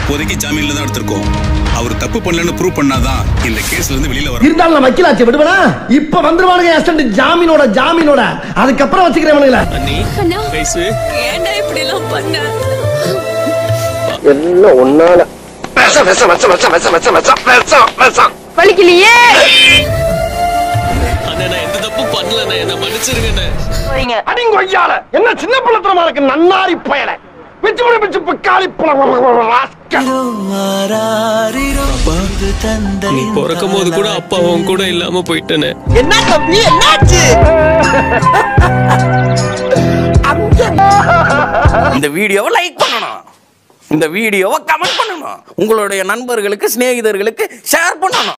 இப்போதைக்கு ஜாமீன்ல தான் எடுத்திருக்கோம் அவர் தப்பு பண்ணலன்னு ப்ரூவ் பண்ணாதான் இந்த கேஸ்ல இருந்து வெளியில வரும் இருந்தாலும் நான் வக்கீலாச்சு விடுவனா இப்ப வந்துருவானுங்க அசிஸ்டன்ட் ஜாமீனோட ஜாமீனோட அதுக்கப்புறம் வச்சுக்கிறேன் அண்ணி அண்ணா பேசு ஏன்டா இப்படி எல்லாம் பண்ண எல்லாம் ஒன்னால விஷம் விஷம் விஷம் விஷம் விஷம் விஷம் விஷம் விஷம் விஷம் வலிக்கலையே அண்ணா நான் எந்த தப்பும் பண்ணலண்ணே என்ன மன்னிச்சிருங்கண்ணே அடிங்க கொய்யால என்ன சின்ன பிள்ளத்தனமா இருக்கு நன்னாரி பயல பிச்சு முடி பிச்சு பிக்காளி ராஸ்கல் நீ பிறக்கும் போது கூட அப்பா உன் கூட இல்லாம போயிட்டேனே என்ன தம்பி என்னாச்சு இந்த வீடியோவை லைக் பண்ணணும் இந்த வீடியோவை கமெண்ட் பண்ணணும் உங்களுடைய நண்பர்களுக்கு சிநேகிதர்களுக்கு ஷேர் பண்ணணும்